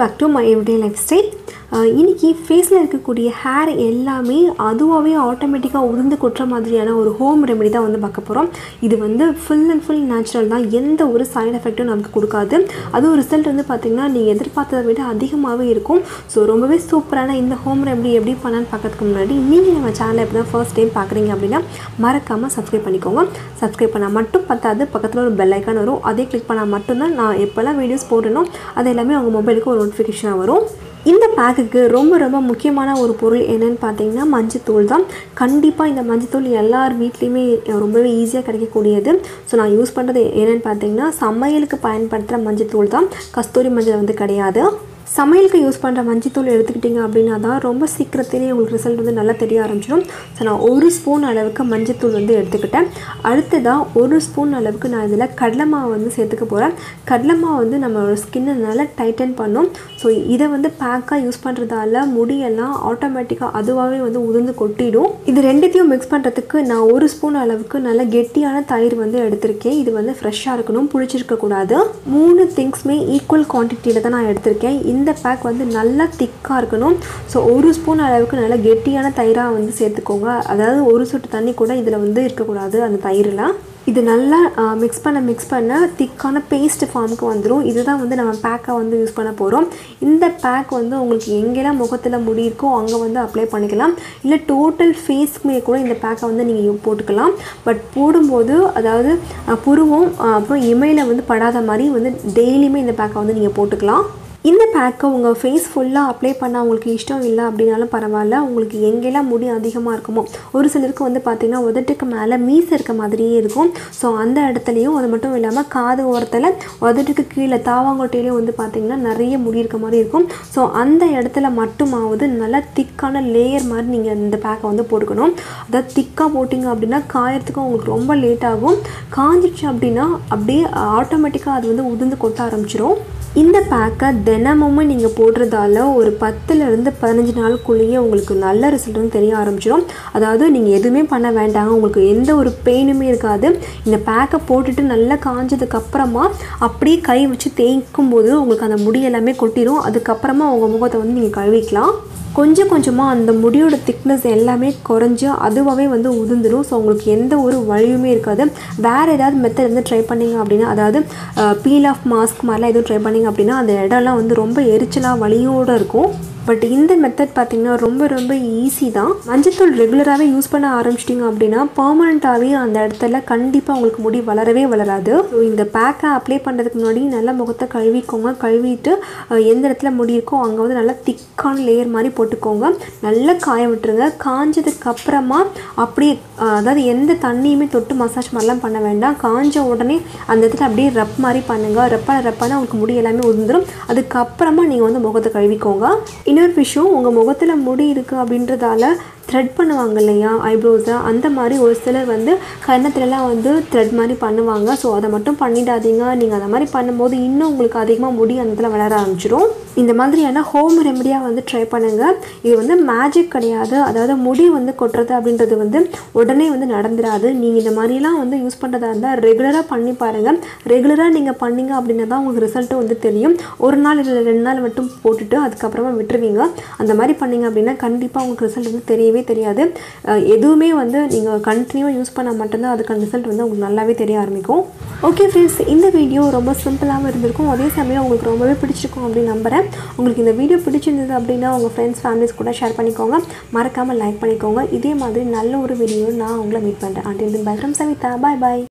back to my everyday lifestyle இன்றைக்கி ஃபேஸில் இருக்கக்கூடிய ஹேர் எல்லாமே அதுவாகவே ஆட்டோமேட்டிக்காக உதிர்ந்து கொட்டுற மாதிரியான ஒரு ஹோம் ரெமெடி தான் வந்து பார்க்க போகிறோம் இது வந்து ஃபுல் அண்ட் ஃபுல் நேச்சுரல் தான் எந்த ஒரு சைடு எஃபெக்ட்டும் நமக்கு கொடுக்காது அதுவும் ரிசல்ட் வந்து பார்த்திங்கன்னா நீங்கள் எதிர்பார்த்ததை விட அதிகமாகவே இருக்கும் ஸோ ரொம்பவே சூப்பரான இந்த ஹோம் ரெமெடி எப்படி பண்ணான்னு பார்க்கறதுக்கு முன்னாடி நீங்கள் நம்ம சேனலை எப்படி தான் ஃபர்ஸ்ட் டைம் பார்க்குறீங்க அப்படின்னா மறக்காமல் சப்ஸ்கிரைப் பண்ணிக்கோங்க சப்ஸ்கிரைப் பண்ணால் மட்டும் பத்தாது பக்கத்தில் ஒரு பெல் ஐக்கான் வரும் அதே கிளிக் பண்ணால் மட்டும்தான் நான் எப்போல்லாம் வீடியோஸ் போடுறேனோ அது எல்லாமே உங்கள் மொபைலுக்கு ஒரு நோட்டிஃபிகேஷனாக வரும் இந்த பேக்குக்கு ரொம்ப ரொம்ப முக்கியமான ஒரு பொருள் என்னன்னு பார்த்தீங்கன்னா மஞ்சத்தூள் தான் கண்டிப்பாக இந்த மஞ்சத்தூள் எல்லார் வீட்லேயுமே ரொம்பவே ஈஸியாக கிடைக்கக்கூடியது ஸோ நான் யூஸ் பண்ணுறது என்னென்னு பார்த்தீங்கன்னா சமையலுக்கு பயன்படுத்துகிற மஞ்சத்தூள் தான் கஸ்தூரி மஞ்சள் வந்து கிடையாது சமையலுக்கு யூஸ் பண்ணுற மஞ்சத்தூள் எடுத்துக்கிட்டிங்க அப்படின்னா தான் ரொம்ப சீக்கிரத்திலே உங்களுக்கு ரிசல்ட் வந்து நல்லா தெரிய ஆரம்பிச்சிடும் ஸோ நான் ஒரு ஸ்பூன் அளவுக்கு மஞ்சத்தூள் வந்து எடுத்துக்கிட்டேன் அடுத்ததாக ஒரு ஸ்பூன் அளவுக்கு நான் இதில் கடலை மாவு வந்து சேர்த்துக்க போகிறேன் கடலை மாவு வந்து நம்மளோட ஸ்கின்னை நல்லா டைட்டன் பண்ணும் ஸோ இதை வந்து பேக்காக யூஸ் பண்ணுறதால முடியெல்லாம் ஆட்டோமேட்டிக்காக அதுவாகவே வந்து உதிர்ந்து கொட்டிடும் இது ரெண்டுத்தையும் மிக்ஸ் பண்ணுறதுக்கு நான் ஒரு ஸ்பூன் அளவுக்கு நல்ல கெட்டியான தயிர் வந்து எடுத்திருக்கேன் இது வந்து ஃப்ரெஷ்ஷாக இருக்கணும் புளிச்சிருக்கக்கூடாது மூணு திங்ஸுமே ஈக்குவல் குவான்டிட்டியில் தான் நான் எடுத்திருக்கேன் இந்த பேக் வந்து நல்லா திக்காக இருக்கணும் ஸோ ஒரு ஸ்பூன் அளவுக்கு நல்லா கெட்டியான தயிராக வந்து சேர்த்துக்கோங்க அதாவது ஒரு சொட்டு தண்ணி கூட இதில் வந்து இருக்கக்கூடாது அந்த தயிரில் இது நல்லா மிக்ஸ் பண்ண மிக்ஸ் பண்ண திக்கான பேஸ்ட் ஃபார்முக்கு வந்துடும் இதுதான் வந்து நம்ம பேக்கை வந்து யூஸ் பண்ண போகிறோம் இந்த பேக் வந்து உங்களுக்கு எங்கெல்லாம் முகத்தில் முடி இருக்கோ அங்கே வந்து அப்ளை பண்ணிக்கலாம் இல்லை டோட்டல் ஃபேஸ்க்குமே கூட இந்த பேக்கை வந்து நீங்கள் போட்டுக்கலாம் பட் போடும்போது அதாவது புருவம் அப்புறம் இமையில் வந்து படாத மாதிரி வந்து டெய்லியுமே இந்த பேக்கை வந்து நீங்கள் போட்டுக்கலாம் இந்த பேக்கை உங்கள் ஃபேஸ் ஃபுல்லாக அப்ளை பண்ண உங்களுக்கு இஷ்டம் இல்லை அப்படின்னாலும் பரவாயில்ல உங்களுக்கு எங்கெல்லாம் முடி அதிகமாக இருக்குமோ ஒரு சிலருக்கு வந்து பார்த்திங்கன்னா உதட்டுக்கு மேலே மீசை இருக்க மாதிரியே இருக்கும் ஸோ அந்த இடத்துலையும் அது மட்டும் இல்லாமல் காது ஓரத்தில் உதட்டுக்கு கீழே தாவாங்கொட்டையிலையும் வந்து பார்த்திங்கன்னா நிறைய முடி இருக்க மாதிரி இருக்கும் ஸோ அந்த இடத்துல மட்டுமாவது நல்லா திக்கான லேயர் மாதிரி நீங்கள் இந்த பேக்கை வந்து போட்டுக்கணும் அதாவது திக்காக போட்டிங்க அப்படின்னா காயறதுக்கும் உங்களுக்கு ரொம்ப லேட் ஆகும் காஞ்சிடுச்சு அப்படின்னா அப்படியே ஆட்டோமேட்டிக்காக அது வந்து உதிர்ந்து கொட்ட ஆரம்பிச்சிடும் இந்த பேக்கை தினமும் நீங்கள் போடுறதால ஒரு பத்துலேருந்து பதினஞ்சு நாளுக்குள்ளேயே உங்களுக்கு நல்ல ரிசல்ட் வந்து தெரிய ஆரம்பிச்சிடும் அதாவது நீங்கள் எதுவுமே பண்ண வேண்டாங்க உங்களுக்கு எந்த ஒரு பெயினுமே இருக்காது இந்த பேக்கை போட்டுட்டு நல்லா காஞ்சதுக்கப்புறமா அப்படியே கை வச்சு தேய்க்கும் போது உங்களுக்கு அந்த முடி எல்லாமே கொட்டிடும் அதுக்கப்புறமா உங்கள் முகத்தை வந்து நீங்கள் கழுவிக்கலாம் கொஞ்சம் கொஞ்சமாக அந்த முடியோட திக்னஸ் எல்லாமே குறைஞ்சி அதுவாகவே வந்து உதிர்ந்துடும் ஸோ உங்களுக்கு எந்த ஒரு வழியுமே இருக்காது வேறு ஏதாவது மெத்தட் வந்து ட்ரை பண்ணிங்க அப்படின்னா அதாவது பீல் ஆஃப் மாஸ்க் மாதிரிலாம் எதுவும் ட்ரை பண்ணிங்க அப்படின்னா அந்த இடம்லாம் வந்து ரொம்ப எரிச்சலாக வலியோடு இருக்கும் பட் இந்த மெத்தட் பார்த்திங்கன்னா ரொம்ப ரொம்ப ஈஸி தான் மஞ்சத்தூள் ரெகுலராகவே யூஸ் பண்ண ஆரம்பிச்சிட்டிங்க அப்படின்னா பர்மனண்ட்டாகவே அந்த இடத்துல கண்டிப்பாக உங்களுக்கு முடி வளரவே வளராது ஸோ இந்த பேக்கை அப்ளை பண்ணுறதுக்கு முன்னாடி நல்லா முகத்தை கழுவிக்கோங்க கழுவிட்டு எந்த இடத்துல முடி இருக்கோ அங்கே வந்து நல்லா திக்கான லேயர் மாதிரி போட்டுக்கோங்க நல்லா காய விட்டுருங்க காஞ்சதுக்கு அப்புறமா அப்படியே அதாவது எந்த தண்ணியுமே தொட்டு மசாஜ் மாதிரிலாம் பண்ண வேண்டாம் காஞ்ச உடனே அந்த இடத்துல அப்படியே ரப் மாதிரி பண்ணுங்கள் ரப்பான ரப்பான உங்களுக்கு முடி எல்லாமே உதிர்ந்துடும் அதுக்கப்புறமா நீங்கள் வந்து முகத்தை கழுவிக்கோங்க இன்னொரு விஷயம் உங்கள் முகத்தில் முடி இருக்குது அப்படின்றதால த்ரெட் பண்ணுவாங்க இல்லையா ஐப்ரோஸை அந்த மாதிரி ஒரு சிலர் வந்து கன்னத்துலலாம் வந்து த்ரெட் மாதிரி பண்ணுவாங்க ஸோ அதை மட்டும் பண்ணிடாதீங்க நீங்கள் அந்த மாதிரி பண்ணும்போது இன்னும் உங்களுக்கு அதிகமாக முடி அந்த இடத்துல வளர ஆரம்பிச்சிடும் இந்த மாதிரியான ஹோம் ரெமடியாக வந்து ட்ரை பண்ணுங்கள் இது வந்து மேஜிக் கிடையாது அதாவது முடி வந்து கொட்டுறது அப்படின்றது வந்து உடனே வந்து நடந்துடாது நீங்கள் இந்த மாதிரிலாம் வந்து யூஸ் பண்ணுறதா இருந்தால் ரெகுலராக பண்ணி பாருங்கள் ரெகுலராக நீங்கள் பண்ணீங்க அப்படின்னா தான் உங்களுக்கு ரிசல்ட்டும் வந்து தெரியும் ஒரு நாள் இல்லை ரெண்டு நாள் மட்டும் போட்டுட்டு அதுக்கப்புறமா விட்டுருவீங்க அந்த மாதிரி பண்ணீங்க அப்படின்னா கண்டிப்பாக உங்களுக்கு ரிசல்ட் வந்து தெரியவே தெரியாது எதுவுமே வந்து நீங்கள் கண்டினியூவாக யூஸ் பண்ணால் மட்டும்தான் அதுக்கான ரிசல்ட் வந்து உங்களுக்கு நல்லாவே தெரிய ஆரம்பிக்கும் ஓகே ஃப்ரெண்ட்ஸ் இந்த வீடியோ ரொம்ப சிம்பிளாகவும் இருந்திருக்கும் அதே சமயம் உங்களுக்கு ரொம்பவே பிடிச்சிருக்கும் அப்படின்னு நம்புகிறேன் உங்களுக்கு இந்த வீடியோ பிடிச்சிருந்தது அப்படின்னா உங்கள் ஃப்ரெண்ட்ஸ் ஃபேமிலிஸ் கூட ஷேர் பண்ணிக்கோங்க மறக்காமல் லைக் பண்ணிக்கோங்க இதே மாதிரி நல்ல ஒரு வீடியோ நான் உங்களை மீட் பண்ணுறேன் until bye from Savita bye bye